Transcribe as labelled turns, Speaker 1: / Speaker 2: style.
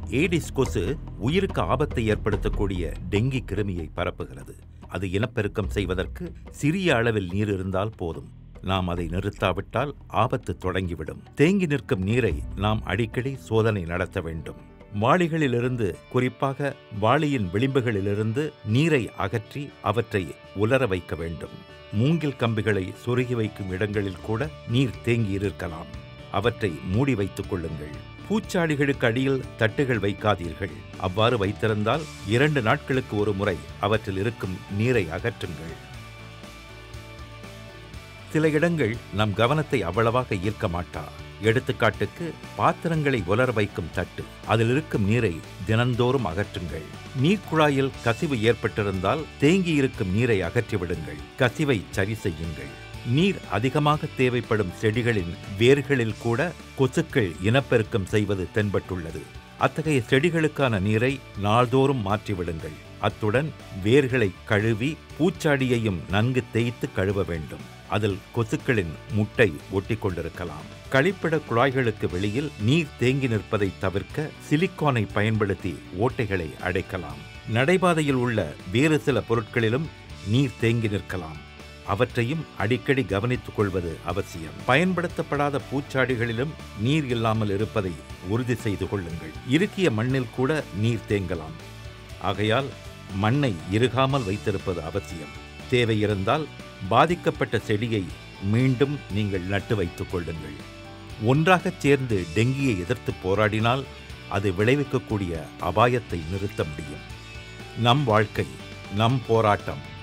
Speaker 1: Aedes கொசு உயிருக்கு ஆபத்தை ஏற்படுத்தக்கூடிய டெங்கி கிருமியை பரப்புகிறது அது இனப்பெருக்கம் செய்வதற்கு சிறிய அளவில் நீர் இருந்தால் போதும் நாம் அதை நிறுத்தாவிட்டால் ஆபத்து தொடங்கிவிடும் தேங்கி நிற்கும் நீரை நாம் அடிக்கடி சோதனை நடத்த வேண்டும் வாளிகளிலிருந்து குறிப்பாக வாளியின் விளிம்புகளிலிருந்து நீரை அகற்றி அவற்றை உலர வைக்க வேண்டும் மூங்கில் கம்பிகளை சொருகி வைக்கும் இடங்களில் கூட நீர் தேங்கி இருக்கலாம் அவற்றை மூடி வைத்துக் கொள்ளுங்கள் பூச்சாடிகளுக்கு அடியில் தட்டுகள் வைக்காதீர்கள் அவ்வாறு வைத்திருந்தால் இரண்டு நாட்களுக்கு ஒரு முறை அவற்றில் இருக்கும் நீரை அகற்றுங்கள் சில இடங்கள் நம் கவனத்தை அவ்வளவாக ஈர்க்க மாட்டா எடுத்துக்காட்டுக்கு பாத்திரங்களை உலர வைக்கும் தட்டு அதில் இருக்கும் நீரை தினந்தோறும் அகற்றுங்கள் நீர்க்குழாயில் கசிவு ஏற்பட்டிருந்தால் தேங்கி இருக்கும் நீரை அகற்றிவிடுங்கள் கசிவை சரி செய்யுங்கள் நீர் அதிகமாக தேவைப்படும் செடிகளின் வேர்களில் கூட கொசுக்கள் இனப்பெருக்கம் செய்வது தென்பட்டுள்ளது அத்தகைய செடிகளுக்கான நீரை நாள்தோறும் மாற்றிவிடுங்கள் அத்துடன் வேர்களை கழுவி பூச்சாடியையும் நன்கு தேய்த்து கழுவ வேண்டும் அதில் கொசுக்களின் முட்டை ஒட்டி கொண்டிருக்கலாம் கழிப்பிட குழாய்களுக்கு வெளியில் நீர் தேங்கி நிற்பதை தவிர்க்க சிலிக்கானை பயன்படுத்தி ஓட்டைகளை அடைக்கலாம் நடைபாதையில் உள்ள வேறு சில பொருட்களிலும் நீர் தேங்கி நிற்கலாம் அவற்றையும் அடிக்கடி கவனித்துக் கொள்வது அவசியம் பயன்படுத்தப்படாத பூச்சாடிகளிலும் நீர் இல்லாமல் இருப்பதை உறுதி செய்து கொள்ளுங்கள் இறுக்கிய மண்ணில் கூட நீர் தேங்கலாம் ஆகையால் மண்ணை இறுகாமல் வைத்திருப்பது அவசியம் தேவை இருந்தால் பாதிக்கப்பட்ட செடியை மீண்டும் நீங்கள் நட்டு வைத்துக் கொள்ளுங்கள் ஒன்றாகச் சேர்ந்து டெங்கியை எதிர்த்து போராடினால் அது விளைவிக்கக்கூடிய அபாயத்தை நிறுத்த முடியும் நம் வாழ்க்கை நம் போராட்டம்